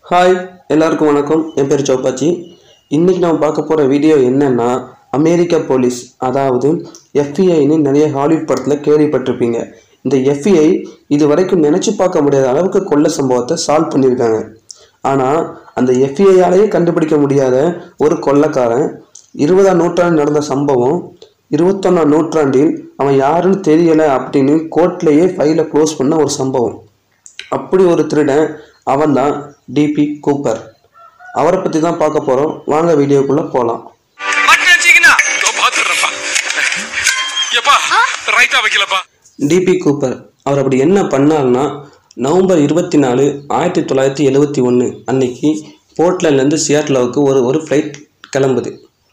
hi எல்லாருக்கும் வணக்கம் என் பேர் சௌப்பாச்சி இன்றைக்கி நம்ம பார்க்க போகிற வீடியோ என்னன்னா அமெரிக்க போலீஸ் அதாவது எஃப்இஐன்னு நிறைய ஹாலிவுட் படத்தில் கேள்விப்பட்டிருப்பீங்க இந்த எஃப்இஐ இது வரைக்கும் நினச்சி பார்க்க முடியாத அளவுக்கு கொள்ள சம்பவத்தை சால்வ் பண்ணியிருக்காங்க ஆனால் அந்த எஃப்இஐயாலேயே கண்டுபிடிக்க முடியாத ஒரு கொள்ளக்காரன் இருபதாம் நூற்றாண்டு நடந்த சம்பவம் இருபத்தொன்னாம் நூற்றாண்டில் அவன் யாருன்னு தெரியலை அப்படின்னு கோர்ட்லேயே ஃபைலை க்ளோஸ் பண்ண ஒரு சம்பவம் அப்படி ஒரு திருடன் அவன்தான் டிபி கூப்பர் அவரை பற்றி தான் பார்க்க போகிறோம் வாங்க வீடியோக்குள்ளே போகலாம் மாட்டினாச்சீங்கண்ணா இதோ பாத்துடுறப்பா எப்பா ரைட்டா வைக்கலப்பா டிபி கூப்பர் அவர் அப்படி என்ன பண்ணார்னா நவம்பர் இருபத்தி நாலு ஆயிரத்தி தொள்ளாயிரத்தி எழுவத்தி ஒன்று அன்னைக்கு போர்ட்லேருந்து சியாட்லாவுக்கு ஒரு ஒரு ஃப்ளைட் கிளம்புது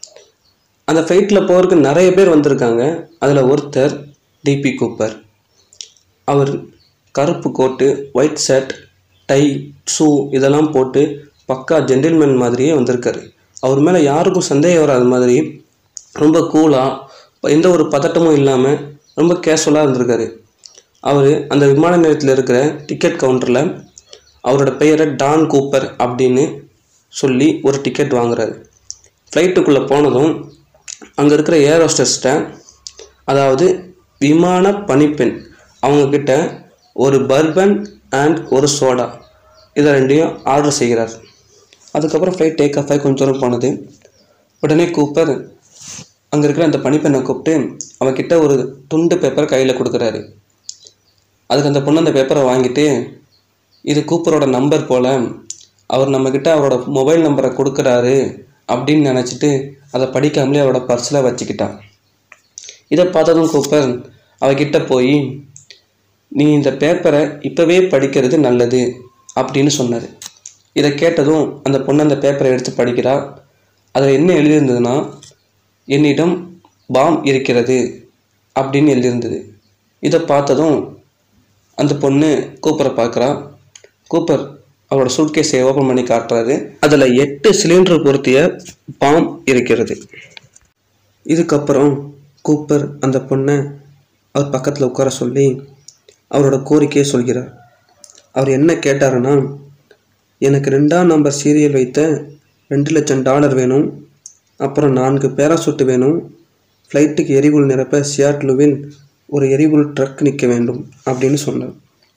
அந்த ஃப்ளைட்டில் போகிறதுக்கு நிறைய பேர் வந்திருக்காங்க அதில் ஒருத்தர் டிபி கூப்பர் அவர் கருப்பு coat white shirt tie shoe இதெல்லாம் போட்டு பக்கா ஜென்டில்மேன் மாதிரியே வந்திருக்காரு அவர் மேலே யாருக்கும் சந்தேகம் வராத மாதிரி ரொம்ப கூலாக எந்த ஒரு பதட்டமும் இல்லாமல் ரொம்ப கேஷுவலாக இருந்திருக்காரு அவர் அந்த விமான நிலையத்தில் இருக்கிற டிக்கெட் கவுண்டரில் அவரோட பெயரை டான் கூப்பர் அப்படின்னு சொல்லி ஒரு டிக்கெட் வாங்குறாரு ஃப்ளைட்டுக்குள்ளே போனதும் அங்கே இருக்கிற ஏர் ஹோஸ்டஸ்கிட்ட அதாவது விமான பணிப்பெண் அவங்கக்கிட்ட ஒரு பர்பன் அண்ட் ஒரு சோடா இதை ரெண்டையும் ஆர்டர் செய்கிறார் அதுக்கப்புறம் ஃப்ளைட் டேக் ஆஃப் ஆகி கொஞ்சம் தூரம் போனது உடனே கூப்பர் அங்கே இருக்கிற அந்த பணிப்பெண்ணை கூப்பிட்டு அவகிட்ட ஒரு துண்டு பேப்பர் கையில் கொடுக்குறாரு அதுக்கு அந்த பொண்ணு அந்த பேப்பரை வாங்கிட்டு இது கூப்பரோட நம்பர் போல் அவர் நம்மக்கிட்ட அவரோட மொபைல் நம்பரை கொடுக்குறாரு அப்படின்னு நினச்சிட்டு அதை படிக்காமலே அவரோட பர்ஸில் வச்சுக்கிட்டான் இதை பார்த்ததும் கூப்பர் அவகிட்ட போய் நீ இந்த பேப்பரை இப்போவே படிக்கிறது நல்லது அப்படின்னு சொன்னார் இதை கேட்டதும் அந்த பொண்ணு அந்த பேப்பரை எடுத்து படிக்கிறா அதில் என்ன எழுதியிருந்ததுன்னா என்னிடம் பாம் இருக்கிறது அப்படின்னு எழுதியிருந்தது இதை பார்த்ததும் அந்த பொண்ணு கூப்பரை பார்க்குறா கூப்பர் அவரோட சூட்கேஸை ஓப்பன் பண்ணி காட்டுறாரு அதில் எட்டு சிலிண்டர் பொருத்திய பாம் இருக்கிறது இதுக்கப்புறம் கூப்பர் அந்த பொண்ணை அவர் பக்கத்தில் உட்கார சொல்லி அவரோட கோரிக்கையை சொல்கிறார் அவர் என்ன கேட்டாருன்னா எனக்கு ரெண்டாம் நம்பர் சீரியல் வைத்த ரெண்டு லட்சம் டாலர் வேணும் அப்புறம் நான்கு பேராசூட்டு வேணும் ஃப்ளைட்டுக்கு எரிபொருள் நிரப்ப சியாட்லுவில் ஒரு எரிபொருள் ட்ரக் நிற்க வேண்டும் அப்படின்னு சொன்னார்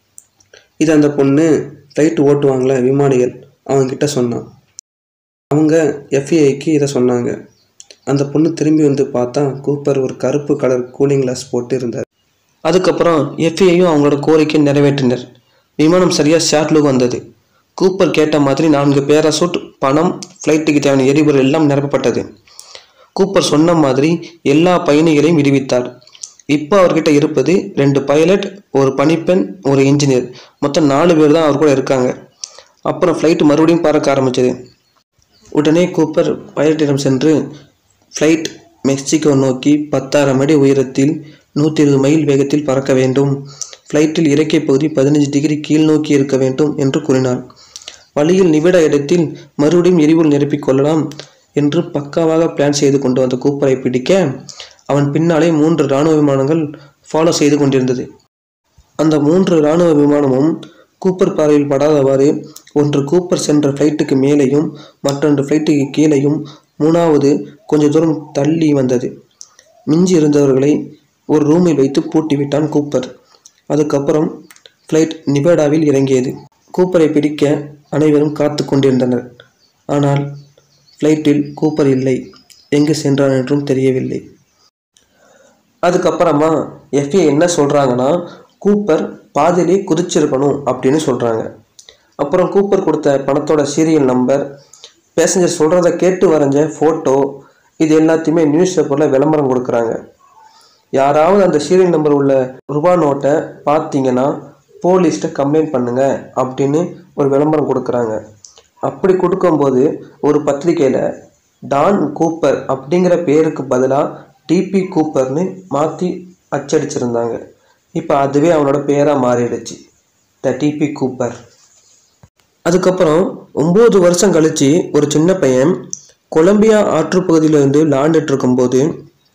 இது அந்த பொண்ணு ஃப்ளைட் ஓட்டுவாங்களே விமானிகள் அவங்கக்கிட்ட சொன்னான் அவங்க எஃப்ஐஐக்கு இதை சொன்னாங்க அந்த பொண்ணு திரும்பி வந்து பார்த்தா கூப்பர் ஒரு கருப்பு கலர் கூலிங் கிளாஸ் போட்டு இருந்தார் அதுக்கப்புறம் எஃப்ஐயும் அவங்களோட கோரிக்கை நிறைவேற்றினர் விமானம் சரியாக ஷாட்லுக்கு வந்தது கூப்பர் கேட்ட மாதிரி நான்கு பேராசூட் பணம் ஃப்ளைட்டுக்கு தேவையான எரிபொருள் எல்லாம் நிரப்பப்பட்டது கூப்பர் சொன்ன மாதிரி எல்லா பயணிகளையும் விடுவித்தார் இப்போ அவர்கிட்ட இருப்பது ரெண்டு பைலட் ஒரு பணிப்பெண் ஒரு இன்ஜினியர் மொத்தம் நாலு பேர் தான் அவர் கூட இருக்காங்க அப்புறம் ஃப்ளைட் மறுபடியும் பறக்க ஆரம்பிச்சது உடனே கூப்பர் பைலட்டிடம் சென்று ஃப்ளைட் மெக்சிகோ நோக்கி பத்தாயிரம் அடி உயரத்தில் நூற்றி இருபது மைல் வேகத்தில் பறக்க வேண்டும் ஃப்ளைட்டில் இறக்கிய பகுதி பதினஞ்சு டிகிரி கீழ் நோக்கி இருக்க வேண்டும் என்று கூறினார் வழியில் நிவிட இடத்தில் மறுபடியும் எரிபொருள் நிரப்பிக் கொள்ளலாம் என்று பக்காவாக பிளான் செய்து கொண்டு வந்த கூப்பரை பிடிக்க அவன் பின்னாலே மூன்று இராணுவ விமானங்கள் ஃபாலோ செய்து கொண்டிருந்தது அந்த மூன்று இராணுவ விமானமும் கூப்பர் பார்வையில் படாதவாறு ஒன்று கூப்பர் சென்ற ஃப்ளைட்டுக்கு மேலேயும் மற்றொன்று ஃப்ளைட்டுக்கு கீழேயும் மூணாவது கொஞ்ச தூரம் தள்ளி வந்தது மிஞ்சி இருந்தவர்களை ஒரு ரூமில் வைத்து பூட்டிவிட்டான் கூப்பர் அதுக்கப்புறம் ஃப்ளைட் நிவேடாவில் இறங்கியது கூப்பரை பிடிக்க அனைவரும் காத்து கொண்டிருந்தனர் ஆனால் ஃப்ளைட்டில் கூப்பர் இல்லை எங்கு சென்றான் என்றும் தெரியவில்லை அதுக்கப்புறமா எஃப்ஏ என்ன சொல்கிறாங்கன்னா கூப்பர் பாதியிலே குதிச்சிருக்கணும் அப்படின்னு சொல்கிறாங்க அப்புறம் கூப்பர் கொடுத்த பணத்தோட சீரியல் நம்பர் பேசஞ்சர் சொல்கிறத கேட்டு வரைஞ்ச ஃபோட்டோ இது எல்லாத்தையுமே நியூஸ் பேப்பரில் விளம்பரம் கொடுக்குறாங்க யாராவது அந்த சீரியல் நம்பர் உள்ள ரூபா நோட்டை பார்த்தீங்கன்னா போலீஸ்கிட்ட கம்ப்ளைண்ட் பண்ணுங்க அப்படின்னு ஒரு விளம்பரம் கொடுக்குறாங்க அப்படி கொடுக்கும்போது ஒரு பத்திரிக்கையில் டான் கூப்பர் அப்படிங்கிற பேருக்கு பதிலாக டிபி கூப்பர்னு மாற்றி அச்சடிச்சிருந்தாங்க இப்போ அதுவே அவனோட பேராக மாறிடுச்சு த டிபி கூப்பர் அதுக்கப்புறம் ஒம்பது வருஷம் கழித்து ஒரு சின்ன பையன் கொலம்பியா ஆற்றுப்பகுதியிலேருந்து விளாண்டுட்டு இருக்கும்போது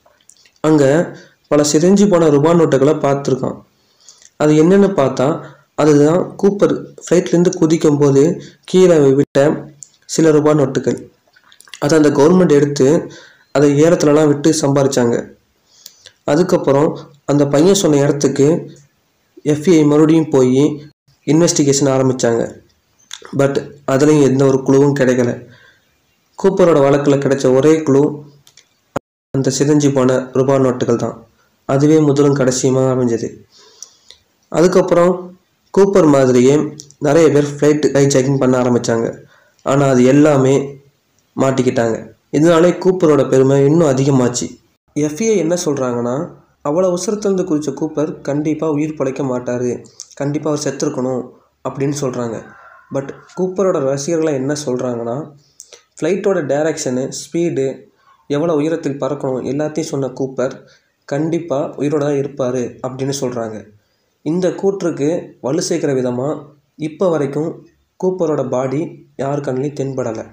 அங்கே பல சிதைஞ்சு போன ரூபா நோட்டுகளை பார்த்துருக்கான் அது என்னன்னு பார்த்தா அதுதான் கூப்பர் ஃப்ளைட்லேருந்து குதிக்கும் போது கீழே விட்ட சில ரூபாய் நோட்டுகள் அதை அந்த கவர்மெண்ட் எடுத்து அதை ஏலத்துலலாம் விட்டு சம்பாரிச்சாங்க அதுக்கப்புறம் அந்த பையன் சொன்ன இடத்துக்கு எஃப்ஐ மறுபடியும் போய் இன்வெஸ்டிகேஷன் ஆரம்பித்தாங்க பட் அதுலேயும் எந்த ஒரு குழுவும் கிடைக்கல கூப்பரோட வழக்கில் கிடைச்ச ஒரே குழு அந்த சிதைஞ்சு போன ரூபாய் நோட்டுகள் தான் அதுவே முதலும் கடைசியுமாக அமைஞ்சது அதுக்கப்புறம் கூப்பர் மாதிரியே நிறைய பேர் ஃப்ளைட் ஹைஜாக்கிங் பண்ண ஆரம்பித்தாங்க ஆனால் அது எல்லாமே மாட்டிக்கிட்டாங்க இதனாலே கூப்பரோட பெருமை இன்னும் அதிகமாச்சு எஃப்ஏ என்ன சொல்கிறாங்கன்னா அவ்வளோ உசரத்துலேருந்து குறித்த கூப்பர் கண்டிப்பாக உயிர் பிழைக்க மாட்டார் கண்டிப்பாக அவர் செத்துருக்கணும் அப்படின்னு சொல்கிறாங்க பட் கூப்பரோட ரசிகர்கள்லாம் என்ன சொல்கிறாங்கன்னா ஃப்ளைட்டோட டைரக்ஷனு ஸ்பீடு எவ்வளோ உயரத்தில் பறக்கணும் எல்லாத்தையும் சொன்ன கூப்பர் கண்டிப்பாக உயிரோட தான் இருப்பார் அப்படின்னு சொல்கிறாங்க இந்த கூற்றுக்கு வலு சேர்க்கிற விதமாக இப்போ வரைக்கும் கூப்பரோட பாடி யார் கண்ணிலையும் தென்படலை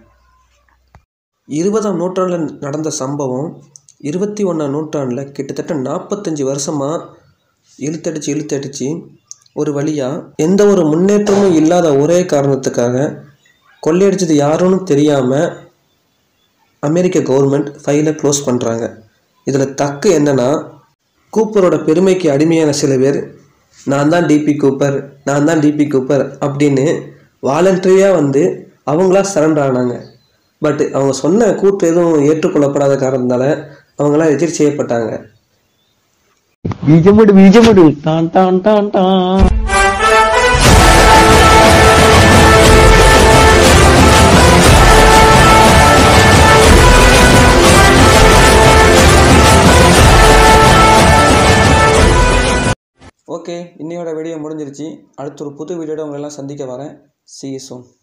இருபதாம் நூற்றாண்டில் நடந்த சம்பவம் இருபத்தி ஒன்றாம் நூற்றாண்டில் கிட்டத்தட்ட நாற்பத்தஞ்சு வருஷமாக இழுத்தடிச்சு இழுத்தடிச்சு ஒரு வழியாக எந்த ஒரு முன்னேற்றமும் இல்லாத ஒரே காரணத்துக்காக கொள்ளையடிச்சது யாருன்னு தெரியாமல் அமெரிக்க கவர்மெண்ட் ஃபைலை க்ளோஸ் பண்ணுறாங்க இதில் தக்கு என்னன்னா கூப்பரோட பெருமைக்கு அடிமையான சில பேர் நான் தான் டிபி கூப்பர் நான் தான் டிபி கூப்பர் அப்படின்னு வாலண்டரியாக வந்து அவங்களா சரண்டர் ஆனாங்க பட் அவங்க சொன்ன கூற்று எதுவும் ஏற்றுக்கொள்ளப்படாத காரணத்தினால அவங்களாம் எதிர் செய்யப்பட்டாங்க ബീജമിട് ബീജമിട് ടാൻ ടാൻ ടാൻ ടാൻ ஓகே இன்னையோட வீடியோ முடிஞ்சிருச்சு அடுத்த ஒரு புது வீடியோட உங்களை எல்லாம் சந்திக்க வரேன் see you soon